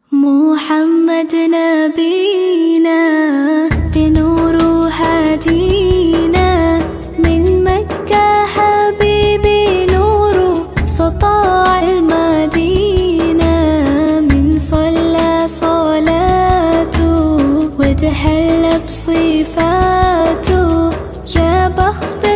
محمد نبينا بنور هدينا من مكة حبيبي نور سطاع المدينة من صلى صلاته وتحلى بصفاته يا بخت